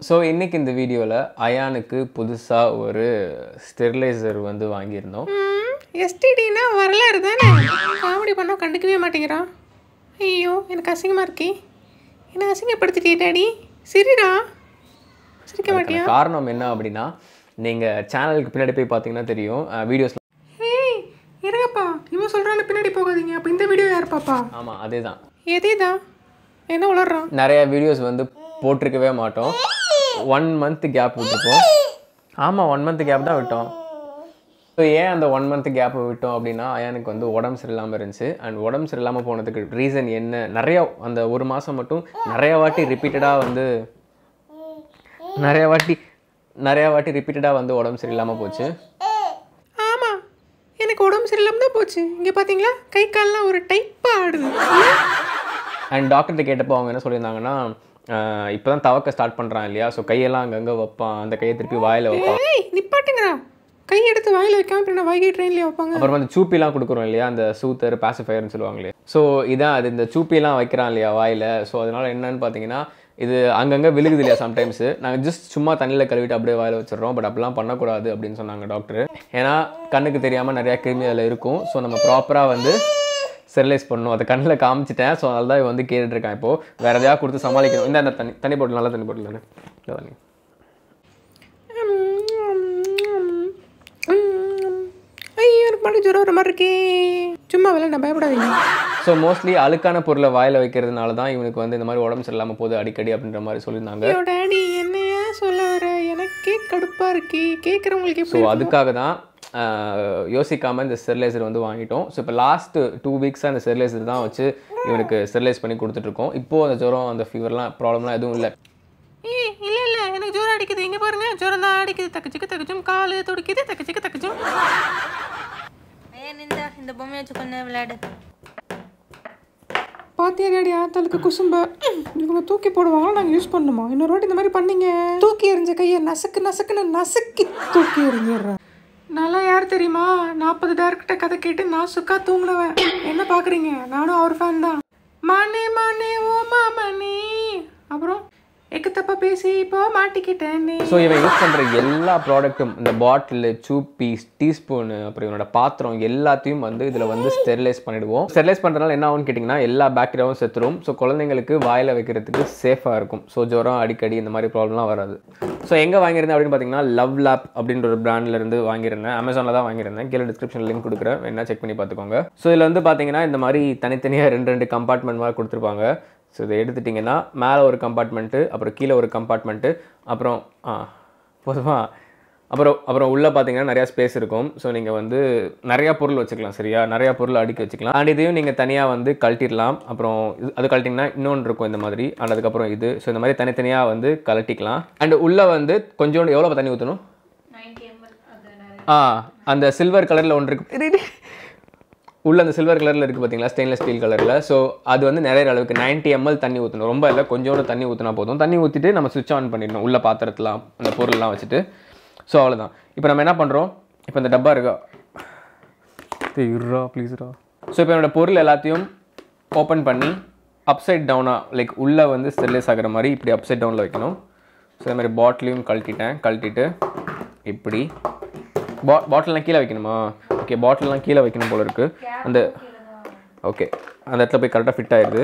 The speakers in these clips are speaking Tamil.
ஸோ இன்னைக்கு இந்த வீடியோவில் அயானுக்கு புதுசாக ஒரு ஸ்டெரிலைசர் வந்து வாங்கியிருந்தோம் எஸ்டிடினா வரலாறு தானே காமெடி பண்ணால் கண்டுக்கவே மாட்டேங்கிறான் ஐயோ எனக்கு அசிங்கமாக இருக்கே என்ன அசிங்கப்படுத்திட்டே டாடி சரிடா சிரிக்க மாட்டியா அதுக்கான காரணம் என்ன அப்படின்னா நீங்கள் சேனலுக்கு பின்னாடி போய் பார்த்தீங்கன்னா தெரியும் வீடியோஸ் ஏய் இருங்கப்பா இவன் சொல்கிறான்னு பின்னாடி போகாதீங்க அப்போ இந்த வீடியோ யார் பாப்பா ஆமாம் அதே தான் எதேதா என்ன உளறான் நிறைய வீடியோஸ் வந்து போட்டிருக்கவே மாட்டோம் ஒன் மந்த் கேப் விட்டுருப்போம் ஆமாம் ஒன் மந்த் கேப் தான் விட்டோம் ஸோ ஏன் அந்த ஒன் மந்த் கேப் விட்டோம் அப்படின்னா எனக்கு வந்து உடம்பு சரியில்லாமல் இருந்துச்சு அண்ட் உடம்பு சரியில்லாமல் போனதுக்கு ரீசன் என்ன நிறைய அந்த ஒரு மாதம் மட்டும் நிறைய வாட்டி ரிப்பீட்டடாக வந்து நிறைய வாட்டி நிறைய வாட்டி ரிப்பீட்டடாக வந்து உடம்பு சரியில்லாமல் போச்சு ஆமாம் எனக்கு உடம்பு சரியில்லாமல் தான் போச்சு இங்கே பார்த்தீங்களா கை கால்லாம் ஒரு டைப்பாக ஆடுது அண்ட் டாக்டர்கிட்ட கேட்டப்போ அவங்க என்ன சொல்லியிருந்தாங்கன்னா இப்போ தான் தவக்க ஸ்டார்ட் பண்ணுறான் இல்லையா ஸோ கையெல்லாம் அங்கங்கே வைப்பான் அந்த கையை திருப்பி வாயில் வைப்பான் ஏய் நிப்பாட்டுங்கடா கை எடுத்து வாயில் வைக்காம பின்ன வைகை ட்ரெயின்லேயே வைப்பாங்க அப்புறம் வந்து சூப்பிலாம் கொடுக்குறோம் இல்லையா அந்த சூத்தர் பாசிஃபயர்னு சொல்லுவாங்களே ஸோ இதான் அது இந்த சூப்பிலாம் வைக்கிறான் இல்லையா வாயில் ஸோ அதனால என்னன்னு பார்த்தீங்கன்னா இது அங்கங்கே விழுகுது இல்லையா சம்டைம்ஸ் நாங்கள் ஜஸ்ட் சும்மா தண்ணியில் கழுவிட்டு அப்படியே வாயில் வச்சிடுறோம் பட் அப்படிலாம் பண்ணக்கூடாது அப்படின்னு சொன்னாங்க டாக்டர் ஏன்னா கண்ணுக்கு தெரியாமல் நிறையா கிருமி அதில் இருக்கும் ஸோ நம்ம ப்ராப்பராக வந்து ஸ்டெரிலைஸ் பண்ணணும் அதை கண்ணில் காமிச்சிட்டேன் ஸோ அதனால தான் இவன் வந்து கேட்டுட்டு இருக்கான் இப்போ வேறு எதையா கொடுத்து சமாளிக்கணும் இந்த அந்த தண்ணி தண்ணி போட்டு நல்லா தண்ணி போட்டு தானே இந்த தண்ணி ஐயோ எனக்கு மட்டும் ஜுரம் வர மாதிரி இருக்கே சும்மா விளையாட பயப்படாதீங்க ஸோ மோஸ்ட்லி அழுக்கான பொருளை வாயில் வைக்கிறதுனால தான் இவனுக்கு வந்து இந்த மாதிரி உடம்பு சரியில்லாமல் போகுது அடிக்கடி அப்படின்ற மாதிரி சொல்லியிருந்தாங்க ஐயோ டேடி என்னையா சொல்ல வர எனக்கே கடுப்பா இருக்கே கேட்குறவங்களுக்கு ஸோ அதுக்காக தான் ஆஹ், யோசிக்காம இந்த ஸ்டெரிலைசர் வந்து வாங்கிட்டோம் ஸோ இப்போ லாஸ்ட் டூ வீக்ஸாக அந்த ஸ்டெரிலைசர் தான் வச்சு இவனுக்கு ஸ்டெரிலைஸ் பண்ணி கொடுத்துட்ருக்கோம் இப்போது அந்த ஜுரம் அந்த ஃபீவர்லாம் ப்ராப்ளம்லாம் எதுவும் இல்லை ஏய் இல்ல இல்ல எனக்கு ஜுரம் அடிக்குது இங்க பாருங்க ஜுரம் தான் அடிக்குது தக்கச்சிக்கு தக்கச்சும் காலு துடிக்குது தக்கச்சிக்கு தக்கச்சும் ஏன் இந்த இந்த பொம்மையை வச்சு கொஞ்சம் விளையாடு பாத்தியா டேடி ஆத்தாளுக்கு குசும்ப ம், இவங்க தூக்கி போடுவாங்க நாங்கள் யூஸ் பண்ணணுமா இன்னொரு வாட்டி இந்த மாதிரி பண்ணீங்க தூக்கி எறிஞ்ச கையை நசுக்கு நசுக்குன்னு நசுக்கி தூக்கி எறிஞ்சிடுறேன் நல்லா யார் தெரியுமா நாற்பது டேரக்டர் கதை கேட்டு நான் சுக்கா தூங்கினவன் என்ன பார்க்குறீங்க நானும் அவர் ஃபேன் தான் மானே மானே ஓமா மணி அப்புறம் எக்கு தப்பா பேசி இப்போ மாட்டிக்கிட்டேனே ஸோ இவன் யூஸ் பண்ணுற எல்லா ப்ராடக்ட்டும் இந்த பாட்டில் சூப்பி டீஸ்பூனு அப்புறம் இவனோட பாத்திரம் எல்லாத்தையும் வந்து இதில் வந்து ஸ்டெரிலைஸ் பண்ணிடுவோம் ஸ்டெரிலைஸ் பண்ணுறதுனால என்ன ஆகும்னு கேட்டிங்கன்னா எல்லா பாக்டீரியாவும் செத்துரும் ஸோ குழந்தைங்களுக்கு வாயில் வைக்கிறதுக்கு சேஃபாக இருக்கும் ஸோ ஜுரம் அடிக்கடி இந்த மாதிரி ப்ராப்ளம்லாம் வராது ஸோ எங்கே வாங்கியிருந்தேன் அப்படின்னு பார்த்தீங்கன்னா லவ் லேப் அப்படின்ற ஒரு brandல இருந்து வாங்கியிருந்தேன் அமேசானில் தான் வாங்கியிருந்தேன் கீழே டிஸ்கிரிப்ஷன் லிங்க் கொடுக்குறேன் வேணா செக் பண்ணி பார்த்துக்கோங்க ஸோ இதில் வந்து பார்த்தீங்கன்னா இந்த மாதிரி தனித்தனியாக ரெண்டு ரெண்டு கம்பார்ட்மெண்ட் மாதிரி கொடுத்துருப்பாங்க ஸோ இதை எடுத்துட்டிங்கன்னா மேலே ஒரு கம்பார்ட்மெண்ட்டு அப்புறம் கீழே ஒரு கம்பார்ட்மெண்ட்டு அப்புறம் ஆ போதுமா அப்புறம் அப்புறம் உள்ளே பார்த்தீங்கன்னா நிறையா ஸ்பேஸ் இருக்கும் ஸோ நீங்கள் வந்து நிறையா பொருள் வச்சுக்கலாம் சரியா நிறையா பொருள் அடுக்கி வச்சுக்கலாம் அண்ட் இதையும் நீங்கள் தனியாக வந்து கழட்டிடலாம் அப்புறம் இது அது கழட்டிங்கன்னா இன்னொன்று இருக்கும் இந்த மாதிரி அண்ட் அதுக்கப்புறம் இது ஸோ இந்த மாதிரி தனித்தனியாக வந்து கழட்டிக்கலாம் அண்ட் உள்ளே வந்து கொஞ்சோண்டு எவ்வளோ தண்ணி ஊற்றணும் ஆ அந்த சில்வர் கலரில் ஒன்று இருக்கு இரு, இரு. உள்ள அந்த சில்வர் கலரில் இருக்குது பார்த்தீங்களா ஸ்டெயின்லெஸ் ஸ்டீல் கலரில் ஸோ அது வந்து நிறைய அளவுக்கு 90 எம்எல் தண்ணி ஊற்றணும் ரொம்ப இல்லை கொஞ்சோண்டு தண்ணி ஊற்றினா போதும் தண்ணி ஊற்றிட்டு நம்ம சுவிட்ச் ஆன் பண்ணிடணும் உள்ள பாத்திரத்தெலாம் அந்த பொருள்லாம் வச்சுட்டு ஸோ அவ்வளோதான் இப்போ நம்ம என்ன பண்ணுறோம் இப்போ இந்த டப்பா இருக்கா இருறா ப்ளீஸ்ரா ஸோ இப்போ என்னோட பொருள் எல்லாத்தையும் ஓப்பன் பண்ணி அப்சைட் டவுனாக லைக் உள்ளே வந்து ஸ்டெர்லைஸ் ஆகிற மாதிரி இப்படி அப்சைட் டவுனில் வைக்கணும் ஸோ இந்த மாதிரி பாட்டிலையும் கழட்டிட்டேன் கழட்டிட்டு இப்படி பா பாட்டில்லாம் கீழே வைக்கணுமா ஓகே பாட்டில்லாம் கீழே வைக்கணும் போல இருக்கு அந்த ஓகே அந்த இடத்துல போய் கரெக்டாக ஃபிட் ஆயிடுது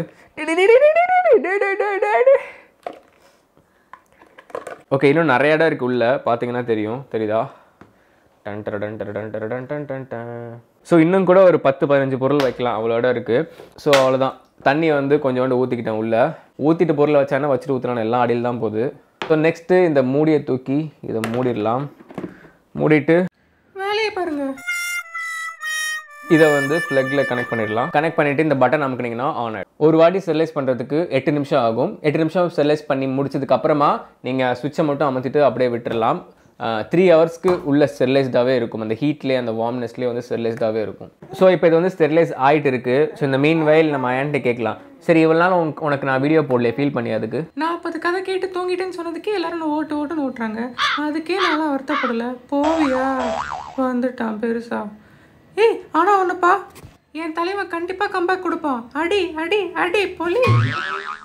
ஓகே இன்னும் நிறைய இடம் இருக்குது உள்ள பார்த்தீங்கன்னா தெரியும் தெரியுதா டன் டர டன் டர டன் டர டன் டன் டன் டன் ஸோ இன்னும் கூட ஒரு பத்து பதினஞ்சு பொருள் வைக்கலாம் அவ்வளோ இடம் இருக்குது ஸோ அவ்வளோதான் தண்ணியை வந்து கொஞ்சோண்டு ஊற்றிக்கிட்டேன் உள்ள ஊற்றிட்டு பொருளை வச்சானா வச்சுட்டு ஊற்றுறான எல்லாம் அடியில் தான் போகுது ஸோ நெக்ஸ்ட்டு இந்த மூடியை தூக்கி இதை மூடிடலாம் மூடிட்டு வேலையை பாருங்க இதை வந்து ஃப்ளக்கில் கனெக்ட் பண்ணிடலாம் கனெக்ட் பண்ணிட்டு இந்த பட்டன் அமுக்குனீங்கன்னா ஆன் ஆகிடும் ஒரு வாட்டி ஸ்டெர்லைஸ் பண்ணுறதுக்கு எட்டு நிமிஷம் ஆகும் எட்டு நிமிஷம் ஸ்டெர்லைஸ் பண்ணி முடிச்சதுக்கு அப்புறமா நீங்கள் சுவிட்சை மட்டும் அமர்த்திட்டு அப்படியே விட்டுறலாம் த்ரீ ஹவர்ஸ்க்கு உள்ள ஸ்டெர்லைஸ்டாகவே இருக்கும் அந்த ஹீட்லேயே அந்த வார்ம்னஸ்லேயே வந்து ஸ்டெர்லைஸ்டாகவே இருக்கும் ஸோ இப்போ இது வந்து ஸ்டெர்லைஸ் ஆகிட்டு இருக்கு ஸோ இந்த மீன் வயல் நம்ம அயன்ட்டு கேட்கலாம் சரி இவ்வளோ நாள் உனக்கு உனக்கு நான் வீடியோ போடல ஃபீல் பண்ணி அதுக்கு நாற்பது கதை கேட்டு தூங்கிட்டேன்னு சொன்னதுக்கே எல்லாரும் நான் ஓட்டு ஓட்டுன்னு ஓட்டுறாங்க அதுக்கே நல்லா வருத்தப்படல போவியா வந்துட்டான் பெருசா ஏய் ஆனா ஒண்ணுப்பா என் தலைவன் கண்டிப்பா கம்பேக் கொடுப்பான் அடி அடி அடி பொலி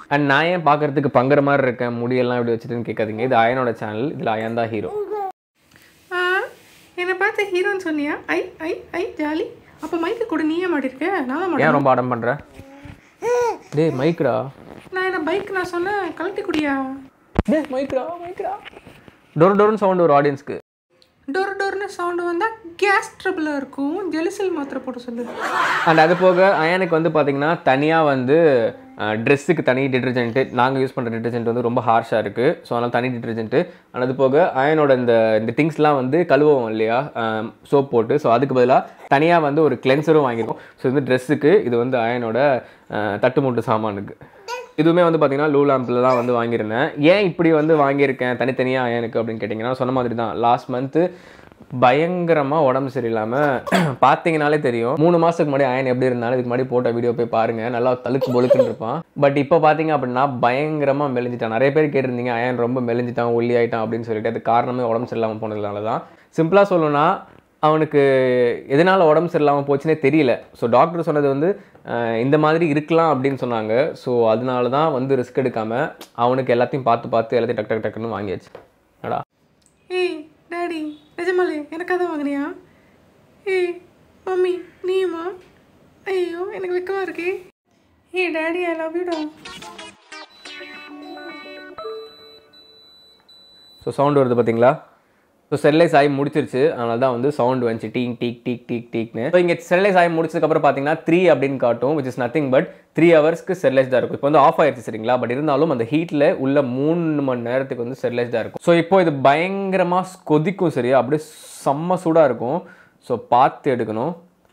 அண்ட் நான் ஏன் பார்க்கறதுக்கு பங்குற மாதிரி இருக்கேன் முடியெல்லாம் இப்படி வச்சுட்டுன்னு கேட்காதீங்க இது அயனோட சேனல் இதில் அயன் தான் ஹீரோ ஆ என்னை பார்த்து ஹீரோன்னு சொன்னியா ஐ ஐ ஐ ஜாலி அப்போ மைக்கு கூட நீயே மாட்டிருக்க நான் தான் மாட்டேன் ஏன் ரொம்ப அடம் பண்ணுற டேய் மைக்டா நான் என்ன பைக் நான் சொன்னேன் கழட்டி குடியா டேய் மைக்டா மைக்டா டொரு டொருன்னு சவுண்ட் ஒரு ஆடியன்ஸ்க்கு டொர் டொர்னு சவுண்டு வந்தால் கேஸ் ட்ரபிளாக இருக்கும் ஜெலிசில் மாத்திரை போட்டு சொல்லு அண்ட் அது போக அயனுக்கு வந்து பார்த்தீங்கன்னா தனியாக வந்து ட்ரெஸ்ஸுக்கு தனி டிட்டர்ஜென்ட்டு நாங்கள் யூஸ் பண்ணுற டிட்டர்ஜென்ட் வந்து ரொம்ப ஹார்ஷாக இருக்குது ஸோ அதனால் தனி டிட்டர்ஜென்ட்டு அண்ட் அது போக அயனோட இந்த இந்த திங்ஸ்லாம் வந்து கழுவுவோம் இல்லையா சோப் போட்டு ஸோ அதுக்கு பதிலாக தனியாக வந்து ஒரு கிளென்சரும் வாங்கியிருக்கோம் ஸோ இது ட்ரெஸ்ஸுக்கு இது வந்து அயனோட அஹ், தட்டுமுட்டு சாமானுக்கு இதுவுமே வந்து பார்த்தீங்கன்னா லூ லாம்பில் தான் வந்து வாங்கியிருந்தேன் ஏன் இப்படி வந்து வாங்கியிருக்கேன் தனித்தனியாக அயனுக்கு அப்படின்னு கேட்டிங்கன்னா சொன்ன மாதிரி தான் லாஸ்ட் மந்த்து பயங்கரமாக உடம்பு சரியில்லாமல் பார்த்தீங்கனாலே தெரியும் மூணு மாதத்துக்கு முன்னாடி அயன் எப்படி இருந்தாலும் இதுக்கு முன்னாடி போட்ட வீடியோ போய் பாருங்கள் நல்லா தழுக்கு பொழுக்குன்னு இருப்பான் பட் இப்போ பார்த்தீங்க அப்படின்னா பயங்கரமாக மெலிஞ்சிட்டான் நிறைய பேர் கேட்டிருந்தீங்க அயன் ரொம்ப மெலிஞ்சிட்டான் ஒல்லி ஆயிட்டான் அப்படின்னு சொல்லிட்டு அது காரணமே உடம்பு சரியில்லாமல் போனதுனால தான் சிம்பிளாக சொல்லணும்னா அவனுக்கு எதனால் உடம்பு சரியில்லாமல் போச்சுன்னே தெரியல ஸோ டாக்டர் சொன்னது வந்து அஹ், இந்த மாதிரி இருக்கலாம் அப்படின்னு சொன்னாங்க ஸோ அதனால தான் வந்து ரிஸ்க் எடுக்காமல் அவனுக்கு எல்லாத்தையும் பார்த்து பார்த்து எல்லாத்தையும் டக் டக் டக்குன்னு வாங்கியாச்சு அடா ஏய் டாடி நிஜமாலே எனக்காக தான் வாங்கினியா ஏய் மம்மி நீயுமா ஐயோ எனக்கு வெக்கமா இருக்கே ஏய் டாடி ஐ லவ் யூ டா ஸோ சவுண்ட் வருது பார்த்தீங்களா ஸோ ஸ்டெர்லைஸ் ஆகி முடிச்சிருச்சு அதனால தான் வந்து சவுண்ட் வந்துச்சு டீக் டீக் டீக் டீக் டீக்னு ஸோ இங்கே ஸ்டெர்லைஸ் ஆகி முடிச்சதுக்கப்புறம் பார்த்தீங்கன்னா த்ரீ அப்படின்னு காட்டும் which is nothing but three ஹவர்ஸ்க்கு ஸ்டெர்லைஸ் தான் இருக்கும் இப்போ வந்து ஆஃப் ஆயிடுச்சு சரிங்களா பட் இருந்தாலும் அந்த ஹீட்டில் உள்ள மூணு மணி நேரத்துக்கு வந்து ஸ்டெர்லைஸ் தான் இருக்கும் ஸோ இப்போ இது பயங்கரமாக கொதிக்கும் சரியா அப்படியே செம்ம சூடாக இருக்கும் ஸோ பார்த்து எடுக்கணும்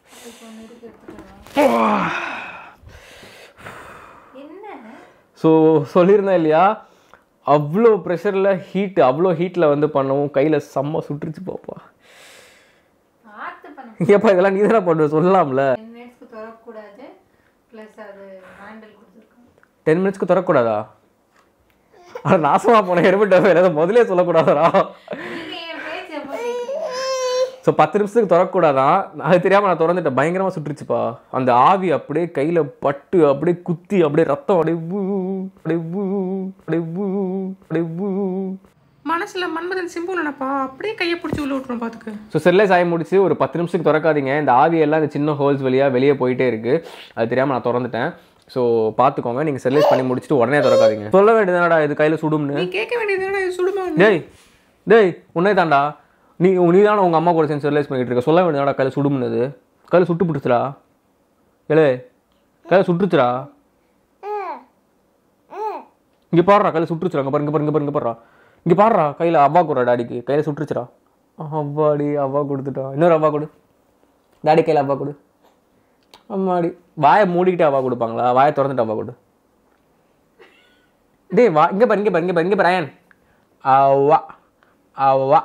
ஸோ சொல்லியிருந்தேன் இல்லையா அவ்வளோ ப்ரெஷரில் ஹீட் அவ்வளோ ஹீட்டில் வந்து பண்ணவும் கையில் செம்ம சுட்டுருச்சு பாப்பா பார்த்து பண்ண ஏப்பா இதெல்லாம் நீ தானே பண்ணுற சொல்லலாம்ல டென் மினிட்ஸ்க்கு திறக்கக்கூடாது ப்ளஸ் அது ஹேண்டில் கொடுத்துருக்கோம் டென் மினிட்ஸ்க்கு திறக்கக்கூடாதா அட நாசமா போன எருமிட்ட வேறு ஏதோ முதலே சொல்லக்கூடாதா நீங்கள் என் பேச்சு எப்போ கேட்குறீங்க ஸோ பத்து நிமிஷத்துக்கு திறக்கக்கூடாதான் அது தெரியாமல் நான் திறந்துட்டேன் பயங்கரமாக சுட்டுருச்சுப்பா அந்த ஆவி அப்படியே கையில் பட்டு அப்படியே குத்தி அப்படியே ரத்தம் அப்படியே ஊ அப்படியே ஊ அப்படியே ஊ அப்படியே ஊ மனசுல மன்மதன் சிம்பு நினைப்பா அப்படியே கையை பிடிச்சி உள்ள விட்டுரும் பார்த்துக்க ஸோ ஸ்டெர்லைஸ் ஆகி முடிச்சு ஒரு பத்து நிமிஷத்துக்கு திறக்காதீங்க இந்த ஆவியெல்லாம் இந்த சின்ன ஹோல்ஸ் வழியாக வெளியே போயிட்டே இருக்கு அது தெரியாமல் நான் திறந்துட்டேன் ஸோ பார்த்துக்கோங்க நீங்கள் ஸ்டெர்லைஸ் பண்ணி முடிச்சுட்டு உடனே திறக்காதீங்க சொல்ல வேண்டியதுனடா இது கையில் சுடும்னு நீ கேட்க வேண்டியது என்னடா இது சுடுமா டேய் டேய் உன்னே தான்டா நீ நீ தானே உங்கள் அம்மா கூட சேர்ந்து ஸ்டெர்லைஸ் பண்ணிட்டு இருக்க சொல்ல வேண்டியதுனடா கையில் சுடும்னது கையில் சுட்டு பிடிச்சுடா ஏலே கையில் சுட்டுச்சுடா இங்கே பாடுறா கையில் சுட்டுருச்சுடா இங்கே பாரு இங்கே பாரு இங்கே பாரு இங்கே பாடுறா இங்கே பாடுறா கையில் அவ்வா கூட டாடிக்கு கையில் சுட்டுருச்சுடா அவ்வாடி அவ்வா கொடுத்துட்டா இன்னொரு அவ்வா கொடு டாடி கையில் அவ்வா கொடு அம்மாடி வாயை மூடிக்கிட்டு அவ்வா கொடுப்பாங்களா வாயை திறந்துட்டு அவ்வா கொடு டேய் வா இங்கே பாரு இங்கே பாரு இங்கே பாரு இங்கே பாரு அயன் அவ்வா அவ்வா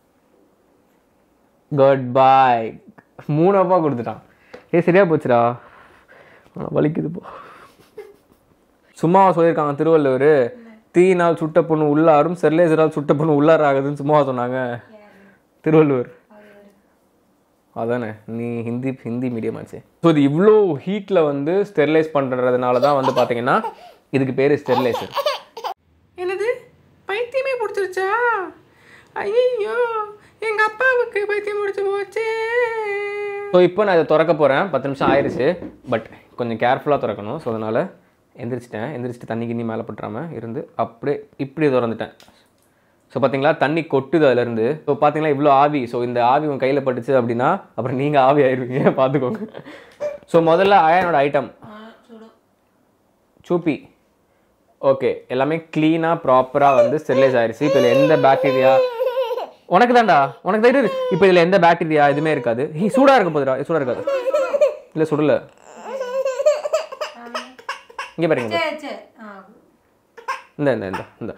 குட் பாய் மூணு அப்பா கொடுத்துட்டான் ஏ சரியா போச்சுடா ஆனா வலிக்குது போ சும்மாவா சொல்லியிருக்காங்க திருவள்ளுவர் தீயினால் சுட்ட பொண்ணு உள்ளாரும் செர்லேசரால் சுட்ட பொண்ணு உள்ளார ஆகுதுன்னு சும்மாவா சொன்னாங்க திருவள்ளுவர் அதானே நீ ஹிந்தி ஹிந்தி மீடியம் ஆச்சு ஸோ இது இவ்வளோ ஹீட்டில் வந்து ஸ்டெர்லைஸ் பண்ணுறதுனால தான் வந்து பார்த்தீங்கன்னா இதுக்கு பேர் ஸ்டெர்லைசர் என்னது பைத்தியமே பிடிச்சிருச்சா ஐயோ எங்க அப்பாவுக்கு பைத்தியம் பிடிச்சி போச்சே ஸோ இப்போ நான் இதை திறக்க போகிறேன் பத்து நிமிஷம் ஆயிடுச்சு பட் கொஞ்சம் கேர்ஃபுல்லாக திறக்கணும் ஸோ அதனால் எந்திரிச்சிட்டேன் எந்திரிச்சிட்டு தண்ணி கிண்ணி மேலே பட்டுறாம இருந்து அப்படியே இப்படி திறந்துட்டேன் ஸோ பார்த்தீங்களா தண்ணி கொட்டுது அதுலேருந்து ஸோ பார்த்தீங்களா இவ்வளோ ஆவி ஸோ இந்த ஆவி உங்கள் கையில் பட்டுச்சு அப்படின்னா அப்புறம் நீங்கள் ஆவி ஆயிருவீங்க பார்த்துக்கோங்க ஸோ முதல்ல அயனோட ஐட்டம் சுடும் சூப்பி ஓகே எல்லாமே க்ளீனாக ப்ராப்பராக வந்து ஸ்டெர்லைஸ் ஆயிடுச்சு இப்போ இதில் எந்த பாக்டீரியா உனக்கு தான்டா உனக்கு தைரியம் இருக்கு. இப்போ இதில் எந்த பாக்டீரியா எதுவுமே இருக்காது ஹீ சூடாக இருக்க போதுடா சூடாக இருக்காது இல்லை சுடல இங்கே பாருங்க இங்க. சரி சரி ஆ இந்த இந்த இந்த இந்த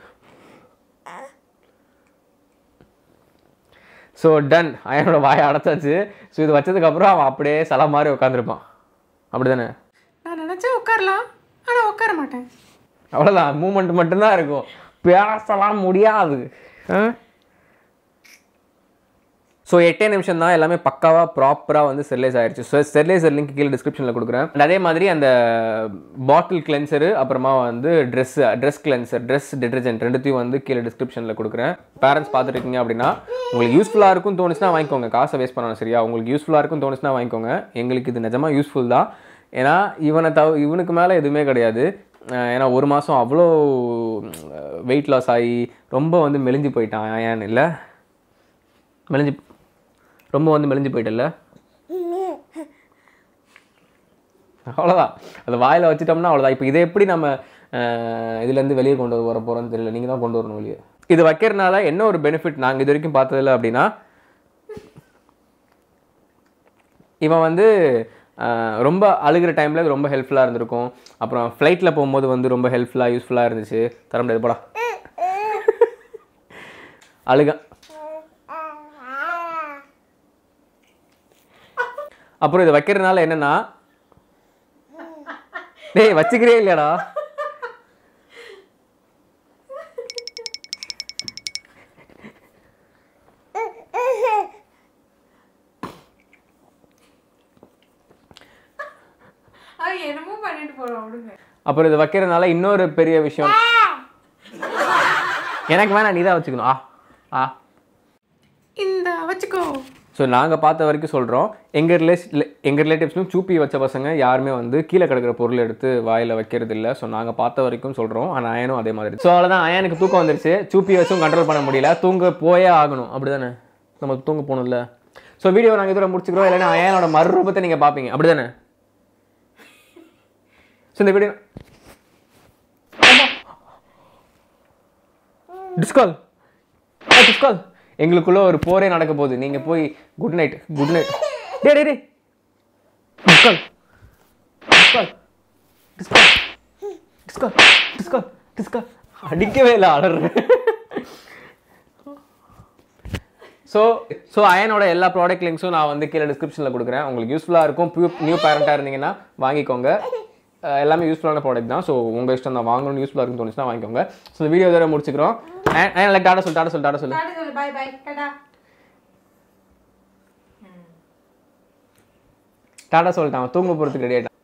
ஸோ டன் அயனோட வாயை அடைச்சாச்சு ஸோ இது வச்சதுக்கப்புறம் அவன் அப்படியே சல மாதிரி உட்காந்துருப்பான் அப்படி தானே நான் நினைச்சா உட்காரலாம் ஆனா உட்கார மாட்டேன் அவ்வளோதான் மூமெண்ட் மட்டும்தான் இருக்கும் பேசலாம் முடியாது ஸோ எட்டே நிமிஷம் தான் எல்லாமே பக்காவாக ப்ராப்பராக வந்து ஸ்டெர்லைஸ் ஆயிடுச்சு ஸோ ஸ்டெர்லைசர் லிங்க் கீழே டிஸ்கிரிப்ஷனில் கொடுக்குறேன் And அதே மாதிரி அந்த பாட்டில் கிளென்சரு அப்புறமா வந்து dress dress cleanser dress detergent ரெண்டுத்தையும் வந்து கீழே டிஸ்கிரிப்ஷனில் கொடுக்குறேன் பேரண்ட்ஸ் பார்த்துருக்கீங்க அப்படின்னா உங்களுக்கு யூஸ்ஃபுல்லாக இருக்கும் தோணுச்சுன்னா வாங்கிக்கோங்க காசை வேஸ்ட் பண்ணணும் சரியா உங்களுக்கு யூஸ்ஃபுல்லாக இருக்கும் தோணுச்சுன்னா வாங்கிக்கோங்க எங்களுக்கு இது நிஜமாக யூஸ்ஃபுல் தான் ஏன்னா இவனை தவ இவனுக்கு மேலே எதுவுமே கிடையாது அஹ் ஏன்னா ஒரு மாதம் அவ்வளோ வெயிட் லாஸ் ஆகி ரொம்ப வந்து மெலிஞ்சு போயிட்டான் ஏன் இல்லை மெலிஞ்சு ரொம்ப வந்து மெலிஞ்சு போயிட்டல அவ்வளோதான் அது வாயில் வச்சுட்டோம்னா அவ்வளோதான் இப்போ இதை எப்படி நம்ம அஹ், இதுலேருந்து வெளியே கொண்டு வர போகிறோம்னு தெரியல நீங்கள் தான் கொண்டு வரணும் வெளியே இது வைக்கிறதுனால என்ன ஒரு பெனிஃபிட் நாங்கள் இது வரைக்கும் பார்த்ததில்ல அப்படின்னா இவன் வந்து அஹ், ரொம்ப அழுகிற டைமில் இது ரொம்ப ஹெல்ப்ஃபுல்லாக இருந்திருக்கும் அப்புறம் ஃப்ளைட்டில் போகும்போது வந்து ரொம்ப ஹெல்ப்ஃபுல்லாக யூஸ்ஃபுல்லாக இருந்துச்சு தர முடியாது போடா அழுக அப்புறம் இது வைக்கிறதுனால என்னன்னா டேய் வச்சுக்கிறே இல்லையாடா அது என்னமோ பண்ணிட்டு போறோம் விடுங்க அப்புறம் இது வைக்கிறதுனால இன்னொரு பெரிய விஷயம் எனக்கு வேணாம் நீ தான் வச்சுக்கணும் ஆ ஆ இந்த வச்சுக்கோ ஸோ நாங்கள் பார்த்த வரைக்கும் சொல்கிறோம் எங்கள் ரிலேஷ் எங்கள் ரிலேட்டிவ்ஸ்லும் சூப்பி வச்ச பசங்க யாருமே வந்து கீழே கிடக்கிற பொருள் எடுத்து வாயில் வைக்கிறது இல்லை ஸோ நாங்கள் பார்த்த வரைக்கும் சொல்கிறோம் ஆனால் அயனும் அதே மாதிரி ஸோ அவ்வளோதான் அயனுக்கு தூக்கம் வந்துருச்சு சூப்பி வச்சும் கண்ட்ரோல் பண்ண முடியல தூங்க போயே ஆகணும் அப்படி தானே நம்ம தூங்க போகணும்ல ஸோ வீடியோ நாங்கள் இதோட முடிச்சுக்கிறோம் இல்லைன்னா அயனோட மறுரூபத்தை நீங்கள் பார்ப்பீங்க அப்படி தானே ஸோ இந்த வீடியோ டிஸ்கால் டிஸ்கால் எங்களுக்குள்ள ஒரு போரே நடக்க போகுது நீங்க போய் குட் நைட் குட் நைட் டே டே டே டிஸ்கால் டிஸ்கால் டிஸ்கால் டிஸ்கால் டிஸ்கால் டிஸ்கால் அடிக்கவே இல்லை அலறேன் ஸோ ஸோ அயனோட எல்லா ப்ராடக்ட் லிங்க்ஸும் நான் வந்து கீழே டிஸ்கிரிப்ஷனில் கொடுக்குறேன் உங்களுக்கு யூஸ்ஃபுல்லாக இருக்கும் பியூ நியூ பேரண்ட்டாக இருந்தீங்கன்னா வாங்கிக்கோங்க அஹ் எல்லாமே யூஸ்ஃபுல்லான ப்ராடக்ட் தான் ஸோ உங்கள் இஷ்டம் தான் வாங்கணும்னு யூஸ்ஃபுல்லாக இருக்குன்னு தோணுச்சுன்னா வாங்கிக்கோங்க ஸோ இந்த வீடியோ இதோட முடிச்சுக்கிறோம் அயன் லைக் டாடா சொல்லு டாடா சொல்லு டாடா சொல்லு டாடா சொல்லு பாய் பாய் டாடா டாடா சொல்லிட்டான் அவன் தூங்க போகிறதுக்கு ரெடி ஆகிட்டான்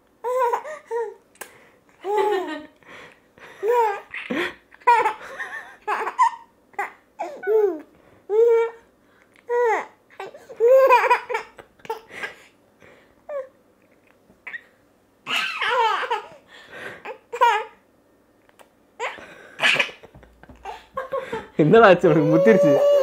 என்னடா ஆச்சு உனக்கு முத்திருச்சு